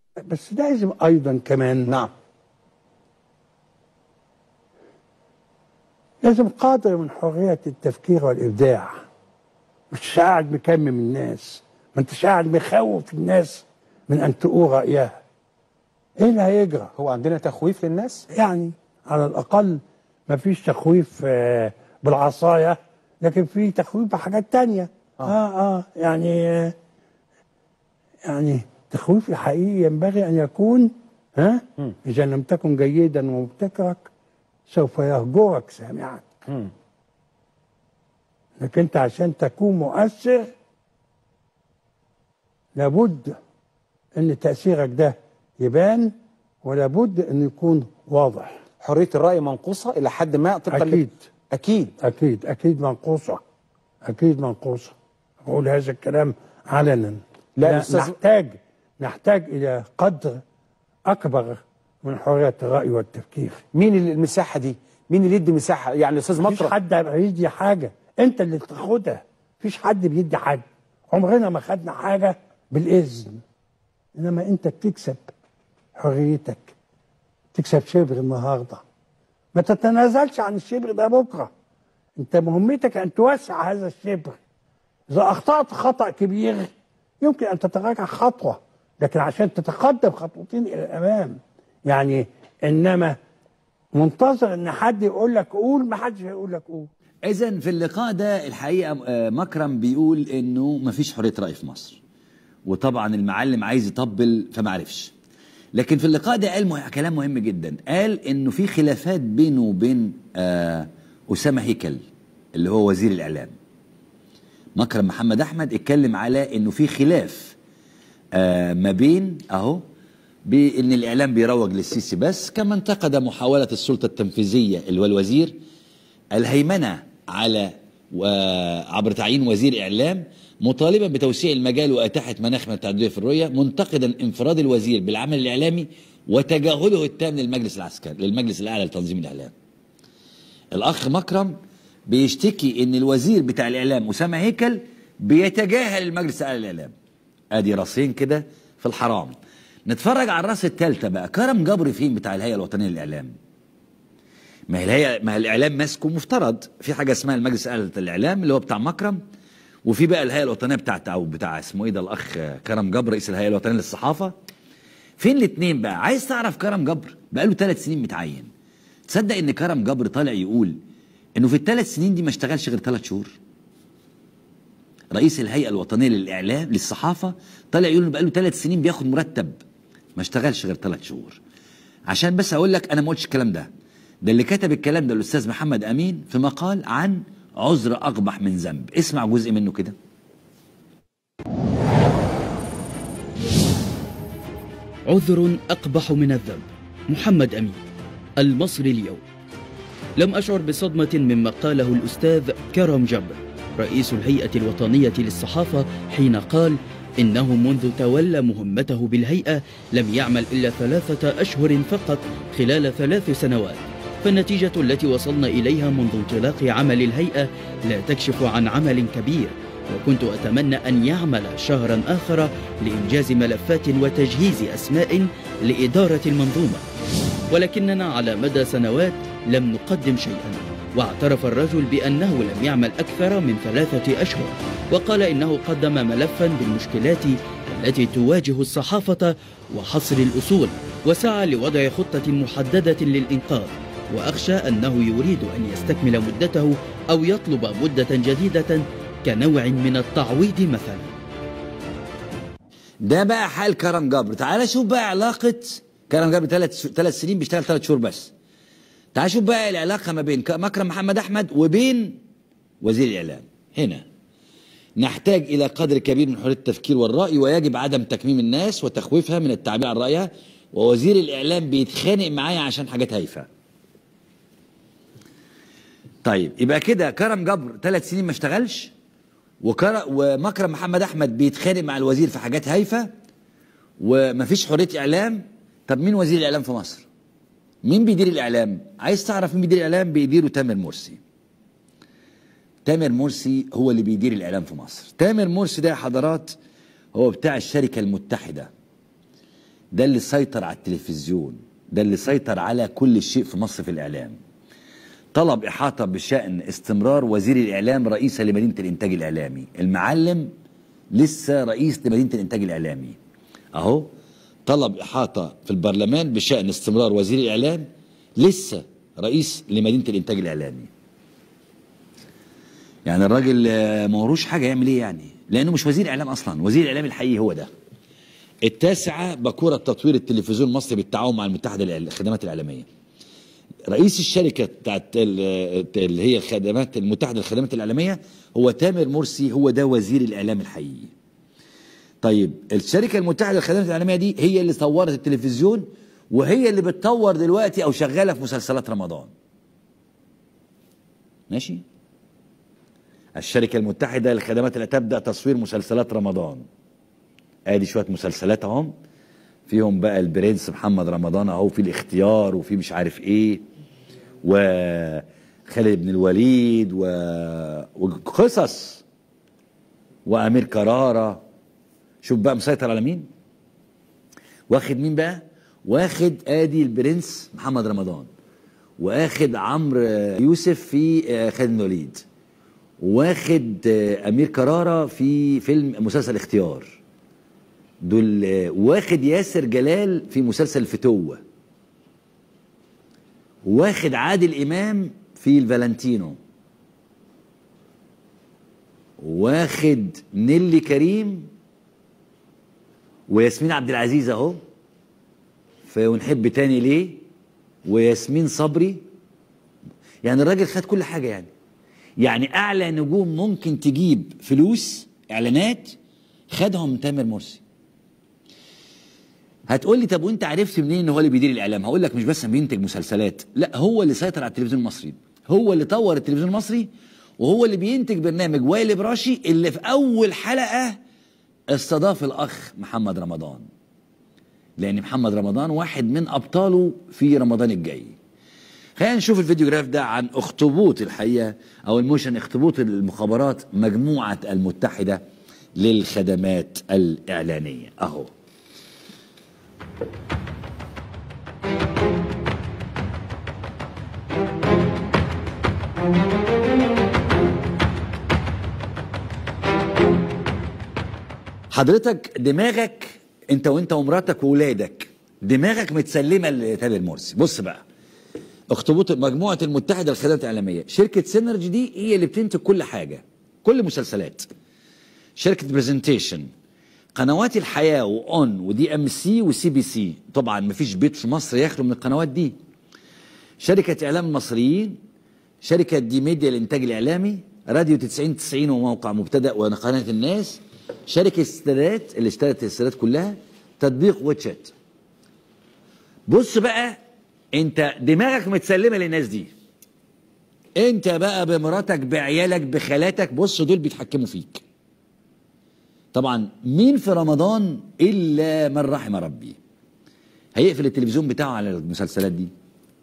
بس لازم ايضا كمان نعم لازم قدر من حريه التفكير والابداع مش قاعد مكمم الناس ما انتش قاعد مخوف الناس من ان تقول رايها ايه اللي هيجرى هو عندنا تخويف للناس يعني على الاقل ما فيش تخويف آه، بالعصايه لكن في تخويف بحاجات تانية اه اه, آه يعني آه يعني التخويف الحقيقي ينبغي ان يكون ها اذا لم تكن جيدا ومبتكرك سوف يهجرك سامعا لكن انت عشان تكون مؤثر لابد ان تاثيرك ده يبان ولابد ان يكون واضح حريه الراي منقوصه الى حد ما طبقا ل- اكيد اكيد اكيد اكيد منقوصه اكيد منقوصه اقول هذا الكلام علنا لا، أستاذ- نحتاج نحتاج الى قدر اكبر من حريه الراي والتفكير مين اللي- المساحه دي مين اللي يدي مساحه يعني استاذ مفيش مطرح حد هيدي حاجه انت اللي تاخدها مفيش حد بيدي حاجه عمرنا ما خدنا حاجه بالاذن انما انت بتكسب حريتك تكسب شبر النهارده ما تتنازلش عن الشبر ده بكره انت مهمتك ان توسع هذا الشبر اذا اخطات خطا كبير يمكن ان تتراجع خطوه لكن عشان تتقدم خطوتين الى الامام يعني انما منتظر ان حد يقول لك قول ما حدش هيقول لك قول اذا في اللقاء ده الحقيقه آه، مكرم بيقول انه مفيش حريه راي في مصر وطبعا المعلم عايز يطبل فما عرفش لكن في اللقاء ده قال مه... كلام مهم جدا قال انه في خلافات بينه وبين آه اسامه هيكل اللي هو وزير الاعلام مكرم محمد احمد اتكلم على انه في خلاف آه ما بين اهو بان الاعلام بيروج للسيسي بس كما انتقد محاوله السلطه التنفيذيه اللي هو الوزير الهيمنه على وعبر تعيين وزير اعلام مطالبا بتوسيع المجال واتاحه مناخ من التعدديه في الرؤيه منتقدا انفراد الوزير بالعمل الاعلامي وتجاهله التام للمجلس العسكري للمجلس الاعلى لتنظيم الاعلام. الاخ مكرم بيشتكي ان الوزير بتاع الاعلام اسامه هيكل بيتجاهل المجلس الاعلى للاعلام. ادي راسين كده في الحرام. نتفرج على الراس الثالثه بقى كرم جبر فين بتاع الهيئه الوطنيه للاعلام. ما هي الهيئه ما هي الاعلام ماسكه مفترض في حاجه اسمها المجلس الاعلى للاعلام اللي هو بتاع مكرم وفي بقى الهيئه الوطنيه بتاعت او بتاع اسمه ايه ده الاخ كرم جبر رئيس الهيئه الوطنيه للصحافه فين الاثنين بقى عايز تعرف كرم جبر بقى له ثلاث سنين متعين تصدق ان كرم جبر طالع يقول انه في الثلاث سنين دي ما اشتغلش غير ثلاث شهور رئيس الهيئه الوطنيه للاعلام للصحافه طالع يقول انه بقى له ثلاث سنين بياخد مرتب ما اشتغلش غير ثلاث شهور عشان بس اقول لك انا ما قلتش الكلام ده ده اللي كتب الكلام ده الاستاذ محمد امين في مقال عن عذر اقبح من ذنب اسمع جزء منه كده عذر أقبح من الذنب محمد أمين المصري اليوم لم أشعر بصدمة مما قاله الأستاذ كرم جبر رئيس الهيئة الوطنية للصحافة حين قال إنه منذ تولى مهمته بالهيئة لم يعمل إلا ثلاثة أشهر فقط خلال ثلاث سنوات فالنتيجة التي وصلنا إليها منذ انطلاق عمل الهيئة لا تكشف عن عمل كبير وكنت أتمنى أن يعمل شهرا آخر لإنجاز ملفات وتجهيز أسماء لإدارة المنظومة ولكننا على مدى سنوات لم نقدم شيئا واعترف الرجل بأنه لم يعمل أكثر من ثلاثة أشهر وقال إنه قدم ملفا بالمشكلات التي تواجه الصحافة وحصر الأصول وسعى لوضع خطة محددة للإنقاذ وأخشى أنه يريد أن يستكمل مدته أو يطلب مدة جديدة كنوع من التعويض مثلا ده بقى حال كرم جبر تعال شوف بقى علاقة كرم جبر ثلاث ثلاث سنين بيشتغل ثلاث شهور بس تعال شوف بقى العلاقة ما بين ك- مكرم محمد أحمد وبين وزير الإعلام هنا نحتاج إلى قدر كبير من حرية التفكير والرأي ويجب عدم تكميم الناس وتخويفها من التعبير عن رأيها ووزير الإعلام بيتخانق معايا عشان حاجات هايفة طيب يبقى كده كرم جبر ثلاث سنين ما اشتغلش وكر... ومكرم محمد احمد بيتخانق مع الوزير في حاجات هايفه ومفيش حريه اعلام طب مين وزير الاعلام في مصر مين بيدير الاعلام عايز تعرف مين بيدير الاعلام بيديره تامر مرسي تامر مرسي هو اللي بيدير الاعلام في مصر تامر مرسي ده يا حضرات هو بتاع الشركه المتحده ده اللي سيطر على التلفزيون ده اللي سيطر على كل شيء في مصر في الإعلام طلب إحاطة بشأن استمرار وزير الإعلام رئيسا لمدينة الإنتاج الإعلامي المعلم لسه رئيس لمدينة الإنتاج الإعلامي أهو طلب إحاطة في البرلمان بشأن استمرار وزير الإعلام لسه رئيس لمدينة الإنتاج الإعلامي يعني الراجل آه، ما وروش حاجة يعمل إيه يعني لأنه مش وزير إعلام أصلا وزير الإعلام الحقيقي هو ده التاسعة بكورة تطوير التلفزيون المصري بالتعاون مع المتحدة للخدمات الإعلامية رئيس الشركة بتاعت ال- اللي هي الخدمات المتحدة للخدمات الإعلامية هو تامر مرسي هو ده وزير الإعلام الحقيقي طيب الشركة المتحدة للخدمات الإعلامية دي هي اللي طورت التلفزيون وهي اللي بتطور دلوقتي أو شغالة في مسلسلات رمضان ماشي الشركة المتحدة للخدمات اللي تبدأ تصوير مسلسلات رمضان ادي شوية مسلسلات اهم فيهم بقى البرنس محمد رمضان اهو في الاختيار وفي مش عارف ايه وخالد بن الوليد و... وقصص وامير كرارة شوف بقى مسيطر على مين واخد مين بقى واخد ادي البرنس محمد رمضان واخد عمرو يوسف في آه، خالد بن الوليد واخد آه، امير كرارة في فيلم مسلسل اختيار دول آه، واخد ياسر جلال في مسلسل فتوة واخد عادل امام في الفالنتينو واخد نيلي كريم وياسمين عبد العزيز اهو في ونحب تاني ليه وياسمين صبري يعني الراجل خد كل حاجه يعني يعني اعلى نجوم ممكن تجيب فلوس اعلانات خدهم تامر مرسي هتقول لي طب وانت عرفت منين ان هو اللي بيدير الاعلام هقول لك مش بس بينتج مسلسلات لا هو اللي سيطر على التلفزيون المصري هو اللي طور التلفزيون المصري وهو اللي بينتج برنامج وائل براشي اللي في اول حلقه استضاف الاخ محمد رمضان لان محمد رمضان واحد من ابطاله في رمضان الجاي خلينا نشوف الفيديوغراف ده عن اخطبوط الحقيقه او الموشن اخطبوط المخابرات مجموعه المتحده للخدمات الاعلانيه اهو حضرتك دماغك انت وانت ومراتك وولادك دماغك متسلمه لتامر مرسي بص بقى اخطبوط مجموعه المتحده للخدمات الاعلاميه شركه سينرجي دي هي اللي بتنتج كل حاجه كل مسلسلات شركه برزنتيشن قنوات الحياه واون ودي ام سي وسي بي سي طبعا مفيش بيت في مصر يخلو من القنوات دي شركه اعلام المصريين شركه دي ميديا الانتاج الاعلامي راديو 90 90 وموقع مبتدا وقناه الناس شركه استادات اللي اشترت الاستادات كلها تطبيق واتشات بص بقى انت دماغك متسلمه للناس دي انت بقى بمراتك بعيالك بخالاتك بص دول بيتحكموا فيك طبعا مين في رمضان الا من رحم ربي هيقفل التلفزيون بتاعه على المسلسلات دي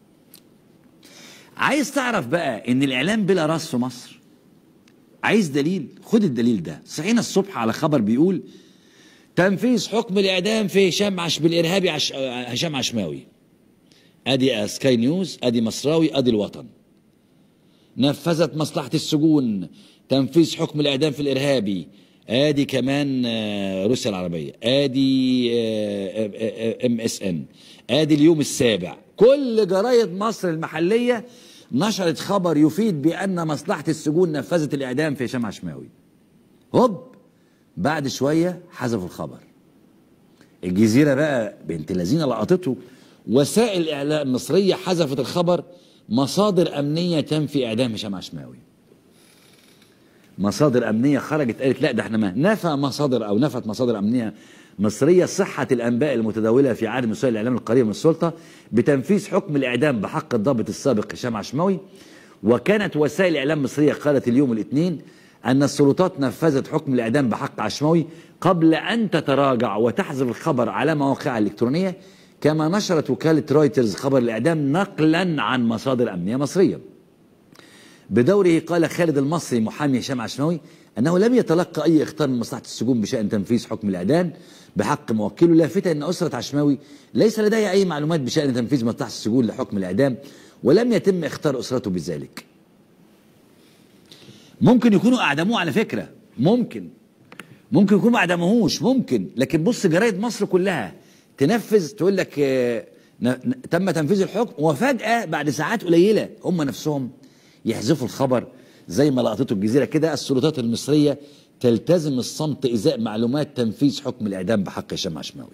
عايز تعرف بقى ان الاعلام بلا راس في مصر عايز دليل خد الدليل ده صحينا الصبح على خبر بيقول تنفيذ حكم الاعدام في هشام عش بالارهابي عش... هشام عشماوي ادي سكاي نيوز ادي مصراوي ادي الوطن نفذت مصلحه السجون تنفيذ حكم الاعدام في الارهابي ادي كمان آه، روسيا العربيه ادي ام اس ان ادي اليوم السابع كل جرايد مصر المحليه نشرت خبر يفيد بان مصلحه السجون نفذت الاعدام في هشام عشماوي هوب بعد شويه حذفوا الخبر الجزيره بقى بنت الذين لقطته وسائل الاعلام المصريه حذفت الخبر مصادر امنيه تنفي اعدام هشام عشماوي مصادر امنيه خرجت قالت لا ده احنا ما نفى مصادر او نفت مصادر امنيه مصريه صحه الانباء المتداوله في عالم وسائل الاعلام القريبه من السلطه بتنفيذ حكم الاعدام بحق الضابط السابق هشام عشماوي وكانت وسائل الاعلام المصريه قالت اليوم الاثنين ان السلطات نفذت حكم الاعدام بحق عشماوي قبل ان تتراجع وتحذف الخبر على مواقعها الالكترونيه كما نشرت وكاله رويترز خبر الاعدام نقلا عن مصادر امنيه مصريه بدوره قال خالد المصري محامي هشام عشماوي أنه لم يتلقى أي إخطار من مصلحة السجون بشأن تنفيذ حكم الإعدام بحق موكله لافتا أن أسرة عشماوي ليس لديها أي معلومات بشأن تنفيذ مصلحة السجون لحكم الإعدام ولم يتم إخطار أسرته بذلك ممكن يكونوا أعدموه على فكرة ممكن ممكن يكونوا ما أعدموهوش ممكن لكن بص جرايد مصر كلها تنفذ تقول لك آه، ن- ن- تم تنفيذ الحكم وفجأة بعد ساعات قليلة هم نفسهم يحذفوا الخبر زي ما لقطته الجزيرة كده السلطات المصرية تلتزم الصمت إزاء معلومات تنفيذ حكم الإعدام بحق هشام عشماوي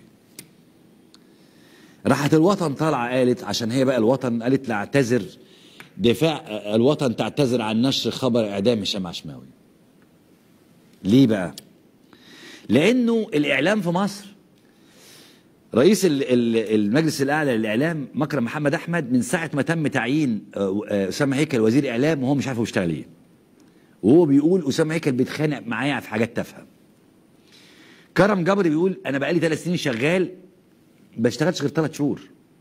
راحت الوطن طالعة قالت عشان هي بقى الوطن قالت نعتذر دفاع آه، الوطن تعتذر عن نشر خبر إعدام هشام عشماوي ليه بقى؟ لأنه الإعلام في مصر رئيس ال- ال- المجلس الاعلى للاعلام مكرم محمد احمد من ساعه ما تم تعيين آه، آه، اسامه هيكل وزير اعلام وهو مش عارف هو بيشتغل ايه وهو بيقول اسامه هيكل بيتخانق معايا في حاجات تافهه كرم جبري بيقول انا بقالي ثلاث سنين شغال ما بشتغلش غير ثلاث شهور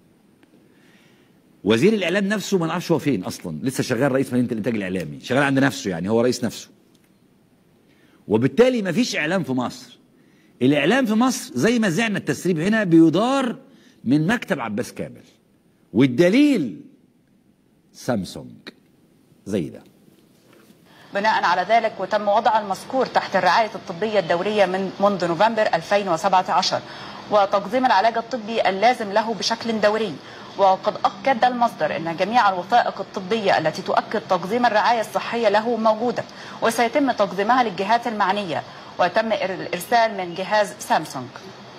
وزير الاعلام نفسه ما نعرفش هو فين اصلا لسه شغال رئيس مدينه الانتاج الاعلامي شغال عند نفسه يعني هو رئيس نفسه وبالتالي ما فيش اعلام في مصر الاعلام في مصر زي ما زعنا التسريب هنا بيدار من مكتب عباس كامل والدليل سامسونج زي ده بناء على ذلك وتم وضع المذكور تحت الرعاية الطبية الدورية من منذ نوفمبر 2017 وتقديم العلاج الطبي اللازم له بشكل دوري وقد أكد المصدر أن جميع الوثائق الطبية التي تؤكد تقديم الرعاية الصحية له موجودة وسيتم تقديمها للجهات المعنية وتم الإرسال من جهاز سامسونج